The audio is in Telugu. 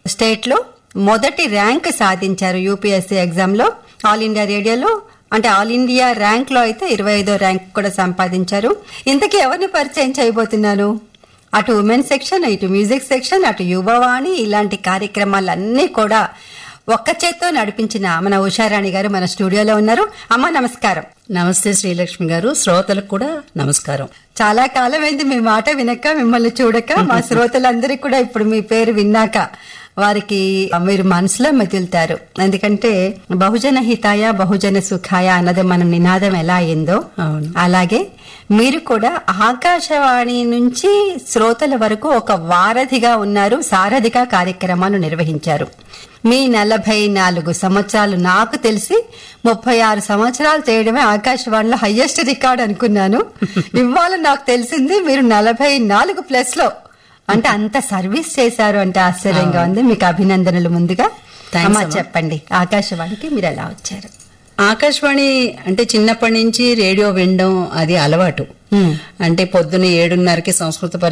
స్టేట్ లో మొదటి ర్యాంక్ సాధించారు యూపీఎస్సీ ఎగ్జామ్ లో ఆల్ ఇండియా రేడియోలో అంటే ఆల్ ఇండియా ర్యాంక్ లో అయితే ఇరవై ఐదో ర్యాంక్ కూడా సంపాదించారు ఇంతకీ ఎవరిని పరిచయం చేయబోతున్నాను అటు ఉమెన్ సెక్షన్ ఇటు మ్యూజిక్ సెక్షన్ అటు యువవాణి ఇలాంటి కార్యక్రమాలన్నీ కూడా ఒక్క చేత్తో నడిపించిన మన ఉషారాణి గారు మన స్టూడియోలో ఉన్నారు అమ్మ నమస్కారం నమస్తే శ్రీలక్ష్మి గారు శ్రోతలకు కూడా నమస్కారం చాలా కాలమైంది మీ మాట వినక మిమ్మల్ని చూడక మా శ్రోతలందరికీ కూడా ఇప్పుడు మీ పేరు విన్నాక వారికి మీరు మనసులో మెదులుతారు ఎందుకంటే బహుజన హితాయ బహుజన సుఖాయ అన్నది మనం నినాదం ఎలా అయిందో అవును. అలాగే మీరు కూడా ఆకాశవాణి నుంచి శ్రోతల వరకు ఒక వారధిగా ఉన్నారు సారథిగా కార్యక్రమాలు నిర్వహించారు మీ నలభై నాలుగు సంవత్సరాలు నాకు తెలిసి ముప్పై ఆరు సంవత్సరాలు చేయడమే ఆకాశవాణిలో హయ్యెస్ట్ రికార్డ్ అనుకున్నాను ఇవాళ నాకు తెలిసింది మీరు నలభై నాలుగు ప్లస్ లో అంటే అంత సర్వీస్ చేశారు అంటే ఆశ్చర్యంగా ఉంది మీకు అభినందనలు ముందుగా Thanks, అమ్మా అమ్మా. చెప్పండి ఆకాశవాణికి మీరు ఎలా వచ్చారు ఆకాశవాణి అంటే చిన్నప్పటి నుంచి రేడియో వినడం అది అలవాటు Hmm. అంటే పొద్దున ఏడున్నరకి సంస్కృత